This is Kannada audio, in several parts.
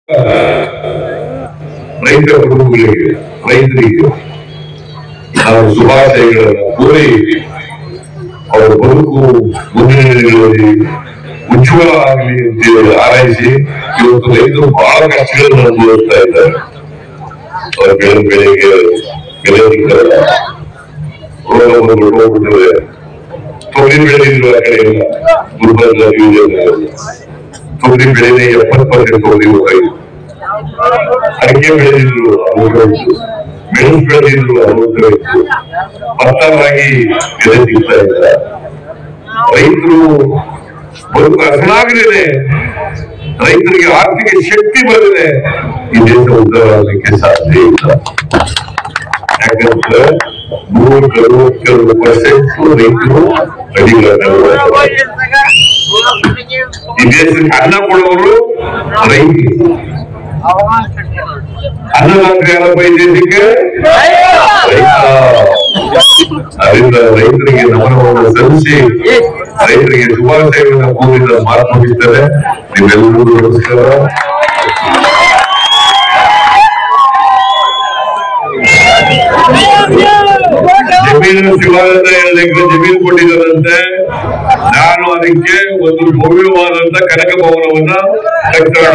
ರೈತ ಕುಟುಂಬಗಳಿಗೆ ರೈತರಿಗೆ ನಾವು ಶುಭಾಶಯಗಳನ್ನು ಕೋರಿ ಅವರ ಬದುಕು ಮುಂದಿನ ದಿನಗಳಲ್ಲಿ ಉಜ್ವಲ ಆಗಲಿ ಅಂತೇಳಿ ಹಾರೈಸಿ ಇವತ್ತು ರೈತರು ಬಹಳ ಕಷ್ಟಗಳನ್ನು ಅನುಭವಿಸ್ತಾ ಇದ್ದಾರೆ ಅವರ ಬೆಳೆ ಬೆಳೆಗೆ ಬೆಲೆ ಸಿಕ್ಕಲ್ಲ ರೋಗಗಳು ಹೋಗ್ಬಿಟ್ಟಿವೆ ತೊಗರಿ ಬೆಳೆದಿದ್ರು ಆ ಕಡೆ ಎಲ್ಲ ಗುಲ್ಬರ್ಗ ಬೀದರ್ ತೊಗರಿ ಬೆಳೆನೇ ಎಪ್ಪತ್ತು ಪರ್ಸೆಂಟ್ ತೊಗರಿ ಹೋಗಾಯಿತು ಅಡಿಕೆ ಬೆಳೆದಿದ್ರು ಅರವತ್ತು ಮೆಣಸು ಬೆಳೆದಿದ್ರು ಅರವತ್ತು ಭತ್ತ ರಾಗಿ ಬೆಲೆ ಸಿಗ್ತಾ ಇಲ್ಲ ರೈತರು ಬದುಕು ಹಸನಾಗಲಿದೆ ರೈತರಿಗೆ ಆರ್ಥಿಕ ಶಕ್ತಿ ಬಂದಿದೆ ಈ ದೇಶ ಉದ್ಧಾರ ಆಗಲಿಕ್ಕೆ ಸಾಧ್ಯ ಇಲ್ಲ ಯಾಕಂದ್ರೆ ನೂರಕ್ಕೆ ಅರವತ್ತೆರಡು ಪರ್ಸೆಂಟ್ ರೈತರು ಅಡಿಗಳನ್ನು ಈ ದೇಶಕ್ಕೆ ಅನ್ನ ಕೊಡುವವರು ರೈತರು ಅನ್ನದಾತ್ರಿ ಯಾರಪ್ಪ ಈ ದೇಶಕ್ಕೆ ರೈತ ಅದರಿಂದ ರೈತರಿಗೆ ನಮನವನ್ನು ಸಲ್ಲಿಸಿ ರೈತರಿಗೆ ಶುಭಾಶಯಗಳನ್ನು ಕೋರಿದ ಮಾತು ಮುಗಿಸ್ತಾರೆ ನೀವೆಲ್ಲರೂ ನಮಸ್ಕಾರ ಜಮೀನು ಶಿವಾನಂದ ಹೇಳಿದ್ರೆ ಜಮೀನು ಕೊಟ್ಟಿದ್ದಾರಂತೆ ನಾನು ಅದಕ್ಕೆ ಒಂದು ಭವ್ಯವಾದಂತ ಕನಕ ಭವನವನ್ನ ಕಟ್ಟೋಣ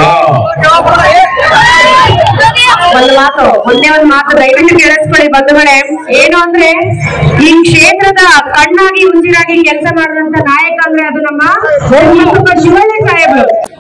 ಒಂದು ಮಾತು ಒಂದೇ ಒಂದು ಮಾತು ದಯವಿಟ್ಟು ಕೇಳಿಸ್ಕೊಳ್ಳಿ ಬಂಧುಗಳೇ ಏನು ಅಂದ್ರೆ ಈ ಕ್ಷೇತ್ರದ ಕಣ್ಣಾಗಿ ಉಸಿರಾಗಿ ಕೆಲಸ ಮಾಡುವಂತ ನಾಯಕ ಅಂದ್ರೆ ಅದು ನಮ್ಮ ಶಿವಳ್ಳಿ ಸಾಹೇಬರು